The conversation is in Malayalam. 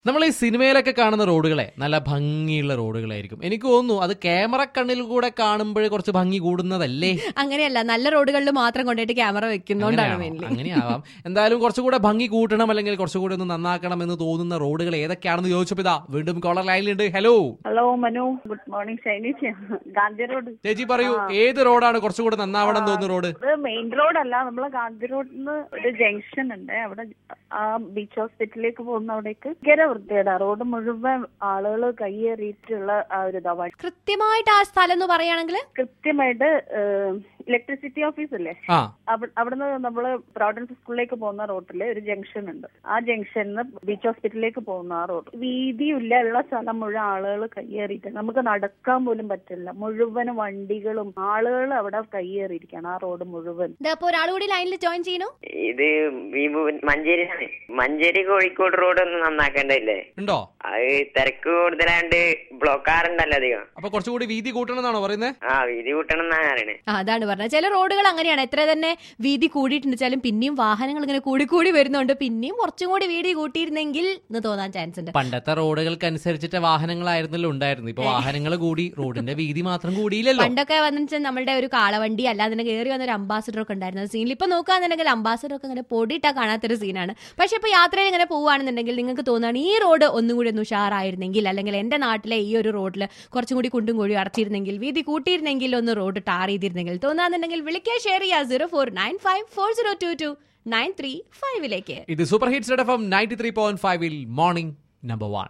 നമ്മൾ ഈ സിനിമയിലൊക്കെ കാണുന്ന റോഡുകളെ നല്ല ഭംഗിയുള്ള റോഡുകളായിരിക്കും എനിക്ക് തോന്നുന്നു അത് ക്യാമറ കണ്ണിൽ കൂടെ കാണുമ്പോൾ കുറച്ച് ഭംഗി കൂടുന്നതല്ലേ അങ്ങനെയല്ല നല്ല റോഡുകളിൽ മാത്രം കൊണ്ടുപോയിട്ട് ക്യാമറ വെക്കുന്നോണ്ടാണ് അങ്ങനെയാണോ? മെയിൻലി അങ്ങനെയാവാം എന്തായാലും കുറച്ചുകൂടെ ഭംഗി കൂട്ടണം അല്ലെങ്കിൽ കുറച്ചുകൂടെ ഒന്ന് നന്നാക്കണം എന്ന് തോന്നുന്ന റോഡുകൾ ഏതൊക്കെയാണെന്ന് ചോദിച്ചപ്പോ ഇതാ വീണ്ടും കോളർ ലൈനിലുണ്ട് hello hello Manu good morning ഷൈനിച്ച് ഗാന്ധി റോഡ് ചേച്ചി പറയൂ ഏത് റോഡാണ് കുറച്ചുകൂടെ നന്നാവണം എന്ന് തോന്നുന്ന റോഡ് ഇത് മെയിൻ റോഡല്ല നമ്മളെ ഗാന്ധി റോഡിൽ നിന്ന് ഒരു ജംഗ്ഷൻ ഉണ്ട് അവിടെ ആ ബീച്ച് ഹോസ്പിറ്റലിലേക്ക് പോകുന്ന അവിടേക്ക് ഭയങ്കര വൃത്തിയുടെ റോഡ് മുഴുവൻ ആളുകൾ കയ്യേറിയിട്ടുള്ള ആ ഒരു ഇതാ വഴി. കൃത്യമായിട്ട് ആ സ്ഥലം എന്ന് പറയുകയാണെങ്കിൽ കൃത്യമായിട്ട് ഇലക്ട്രിസിറ്റി ഓഫീസ് ഇല്ലേ ആ അവ- അവിടുന്ന് നമ്മള് പ്രോവിഡൻസ് സ്കൂളിലേക്ക് പോകുന്ന റോഡില് ഒരു ജംഗ്ഷൻ ഉണ്ട് ആ ജംഗ്ഷനിൽ ബീച്ച് ഹോസ്പിറ്റലിലേക്ക് പോകുന്ന ആ റോഡ് വീതിയില്ല ഉള്ള സ്ഥലം മുഴുവൻ ആളുകൾ കയ്യേറിയിട്ട് നമുക്ക് നടക്കാൻ പോലും പറ്റില്ല മുഴുവനും വണ്ടികളും ആളുകൾ അവിടെ കയ്യേറിയിരിക്കുകയാണ് ആ റോഡ് മുഴുവൻ ഇതപ്പോ ഒരാൾ കൂടി ലൈനിൽ ജോയിൻ ചെയ്യണു ഇത് വിമു മഞ്ചേരിയാണ് മഞ്ചേരി കോഴിക്കോട് റോഡ് ഒന്ന് നന്നാക്കണ്ടല്ലേ ഉണ്ടോ അത് തിരക്ക് കൂടുതലാണ്ട് ബ്ലോക്ക് ആറുണ്ടല്ലോ അധികം അപ്പൊ കുറച്ചുകൂടി വീതി കൂട്ടണം എന്നാണോ പറയുന്നത് ആ വീതി കൂട്ടണം എന്നാണ് പറയണേ ആ, അതാണ് പറഞ്ഞത് ചില റോഡുകൾ അങ്ങനെയാണ് എത്ര തന്നെ വീതി കൂടിയിട്ടുണ്ടെച്ചാലും പിന്നെയും വാഹനങ്ങൾ ഇങ്ങനെ കൂടി കൂടി വരുന്നുണ്ട് പിന്നെയും കുറച്ചും കൂടി വീതി കൂട്ടിയിരുന്നെങ്കിൽ എന്ന് തോന്നാൻ ചാൻസ് ഉണ്ട് പണ്ടത്തെ റോഡുകൾക്ക് അനുസരിച്ചിട്ട് വാഹനങ്ങളായിരുന്നല്ലോ ഉണ്ടായിരുന്നു ഇപ്പൊ വാഹനങ്ങൾ കൂടി റോഡിന്റെ വീതി മാത്രം കൂടിയില്ലല്ലോ പണ്ടൊക്കെ വന്നിട്ട് നമ്മളുടെ ഒരു കാളവണ്ടി അല്ലാതെ കയറി വന്ന ഒരു അംബാസിഡർ ഒക്കെ ഉണ്ടായിരുന്നു സീനിൽ ഇപ്പൊ നോക്കുകയാണെന്നുണ്ടെങ്കിൽ അംബാസിഡർ ഒക്കെ ഇങ്ങനെ പൊടിയിട്ടാ കാണാത്തൊരു സീനാണ് പക്ഷെ ഇപ്പൊ യാത്രയിൽ ഇങ്ങനെ പോവുകയാണെന്നുണ്ടെങ്കിൽ നിങ്ങൾക്ക് തോന്നുകയാണ് ഈ റോഡ് ഒന്നും കൂടി ഒന്ന് ഉഷാറായിരുന്നെങ്കിൽ അല്ലെങ്കിൽ എന്റെ നാട്ടിലെ ഈ ഒരു റോഡിൽ കുറച്ചും കൂടി കുണ്ടും കൂടി അടച്ചിരുന്നെങ്കിൽ വീതി കൂട്ടിയിരുന്നെങ്കിൽ ഒന്ന് റോഡ് ടാർ ചെയ്തിരുന്നെങ്കിൽ തോന്നുകയാണെന്നുണ്ടെങ്കിൽ വിളിക്കുക ഷെയർ ചെയ്യുക zero four nine five four zero two two nine three ഫൈവിലേക്ക് ഇത് super hits F M ninety three point ഫൈവിൽ മോർണിംഗ് നമ്പർ വൺ